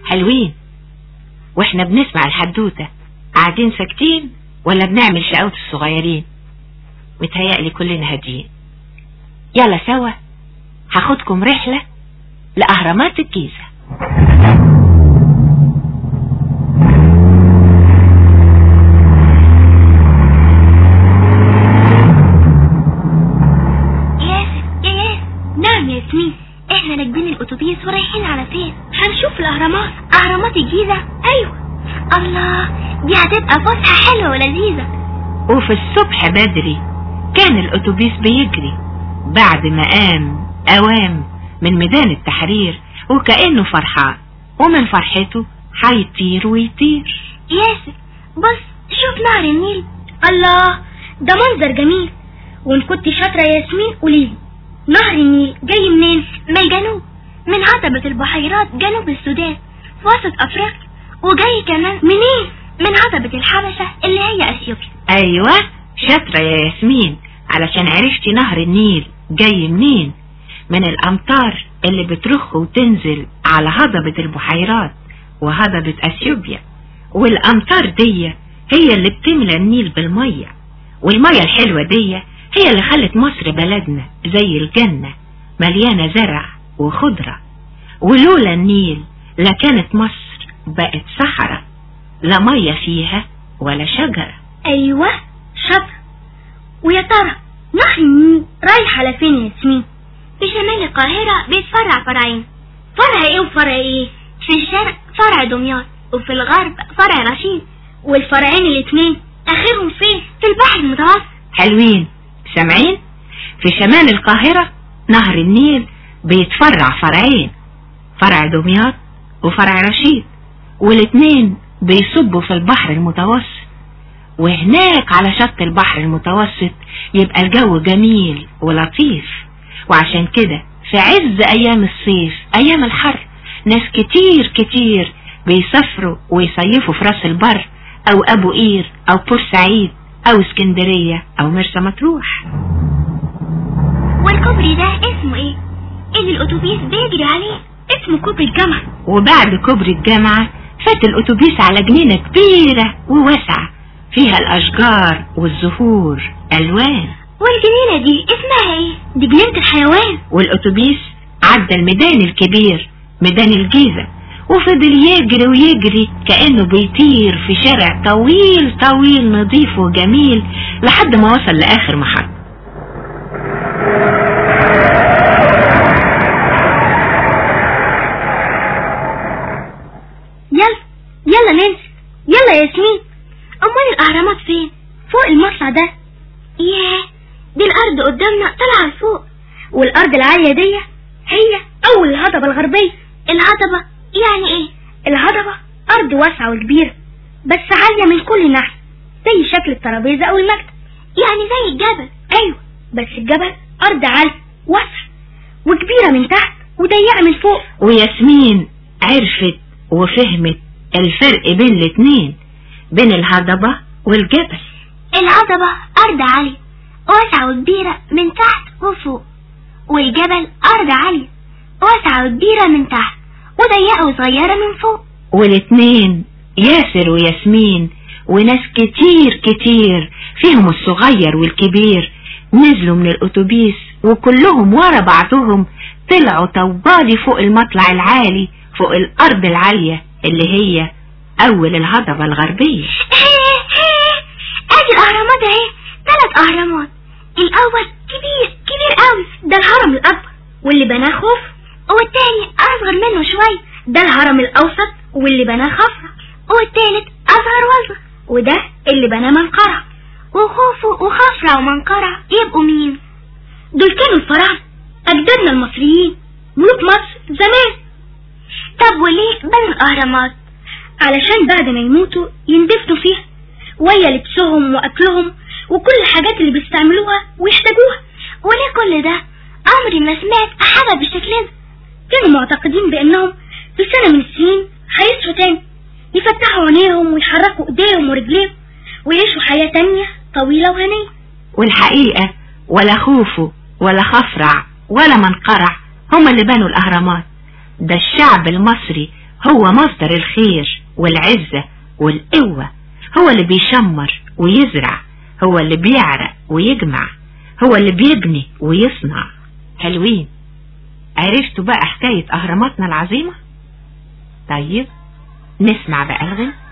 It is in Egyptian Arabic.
حلوين واحنا بنسمع الحدوتة قاعدين ساكتين ولا بنعمل شقاوة الصغيرين متهيألي كلنا هاديين يلا سوا هاخدكم رحلة لأهرامات الجيزة ياسر يا ياسر نعم يا ياسمين احنا راكبين الاتوبيس ورايحين على فين هنشوف الاهرامات اهرامات الجيزة ايوه الله دي هتبقى فسحة حلوة ولذيذة وفي الصبح بدري كان الأتوبيس بيجري بعد ما قام أوام من ميدان التحرير وكأنه فرحان ومن فرحته هيطير ويطير ياسر بص شوف نهر النيل الله ده منظر جميل وان كنت شاطرة يا ياسمين قوليلي نهر النيل جاي منين من الجنوب من عتبة البحيرات جنوب السودان في وسط افريقيا وجاي كمان منين من عتبة الحبشة اللي هي اثيوبيا أيوة شاطرة يا ياسمين علشان عرفتي نهر النيل جاي منين من الأمطار اللي بترخ وتنزل على هضبة البحيرات وهضبة أثيوبيا والأمطار دي هي اللي بتملى النيل بالمية والمية الحلوة دي هي اللي خلت مصر بلدنا زي الجنة مليانة زرع وخضرة ولولا النيل لكانت مصر بقت صحراء لا مية فيها ولا شجرة ايوه شاطرة ويا ترى نهر النيل رايح على فين يا ياسمين في شمال القاهرة بيتفرع فرعين فرع ايه وفرع ايه في الشرق فرع دمياط وفي الغرب فرع رشيد والفرعين الاتنين اخرهم فين في البحر المتوسط حلوين سامعين في شمال القاهرة نهر النيل بيتفرع فرعين فرع دمياط وفرع رشيد والاتنين بيصبوا في البحر المتوسط وهناك على شط البحر المتوسط يبقى الجو جميل ولطيف وعشان كده في عز ايام الصيف ايام الحر ناس كتير كتير بيسافروا ويصيفوا في راس البر او ابو قير او بورسعيد او اسكندرية او مرسى مطروح والكوبري ده اسمه ايه اللي الاتوبيس بيجري عليه اسمه كوبري الجامعة وبعد كوبري الجامعة فات الاتوبيس على جنينة كبيرة وواسعة فيها الاشجار والزهور الوان والجنينة دي اسمها ايه دي جنينة الحيوان والاتوبيس عدى الميدان الكبير ميدان الجيزة وفضل يجري ويجري كأنه بيطير في شارع طويل طويل نظيف وجميل لحد ما وصل لآخر محطة يلا يلا ننزل يلا يا ياسمين امال الاهرامات فين فوق المطلع ده ياه دي الارض قدامنا طالعه لفوق والارض العاليه دي هي اول الهضبه الغربيه الهضبه يعني ايه الهضبه ارض واسعه وكبيره بس عاليه من كل ناحيه زي شكل الترابيزه او المكتب يعني زي الجبل ايوه بس الجبل ارض عاليه واسعه وكبيره من تحت وضيقه من فوق وياسمين عرفت وفهمت الفرق بين الاتنين بين الهضبة والجبل الهضبة أرض عالية واسعة وكبيرة من تحت وفوق والجبل أرض عالية واسعة وكبيرة من تحت وضيقة وصغيرة من فوق والاتنين ياسر وياسمين وناس كتير كتير فيهم الصغير والكبير نزلوا من الأتوبيس وكلهم ورا بعضهم طلعوا طوالي فوق المطلع العالي فوق الأرض العالية اللي هي أول الهضبة الغربية ادي الاهرامات اهي ثلاث اهرامات الاول كبير كبير قوي ده الهرم الاكبر واللي بناه خوف والتاني اصغر منه شوية ده الهرم الاوسط واللي بناه خفرع والتالت اصغر واصغر وده اللي بناه منقرع وخوفو وخفرع ومنقرع يبقوا مين دول كانوا الفراعنة اجدادنا المصريين ملوك مصر زمان طب وليه بنوا الاهرامات علشان بعد ما يموتوا يندفنوا فيها ويا لبسهم واكلهم وكل الحاجات اللي بيستعملوها ويحتاجوها وليه كل ده عمري ما سمعت حاجه بالشكل ده كانوا معتقدين بانهم في سنه من السنين هيصحوا تاني يفتحوا عينيهم ويحركوا ايديهم ورجليهم ويعيشوا حياه تانية طويله وهنيه والحقيقة ولا خوفو ولا خفرع ولا منقرع هم اللي بنوا الأهرامات ده الشعب المصري هو مصدر الخير والعزة والقوة هو اللي بيشمر ويزرع هو اللي بيعرق ويجمع هو اللي بيبني ويصنع حلوين عرفتوا بقى حكاية أهراماتنا العظيمة طيب نسمع بقى الغنى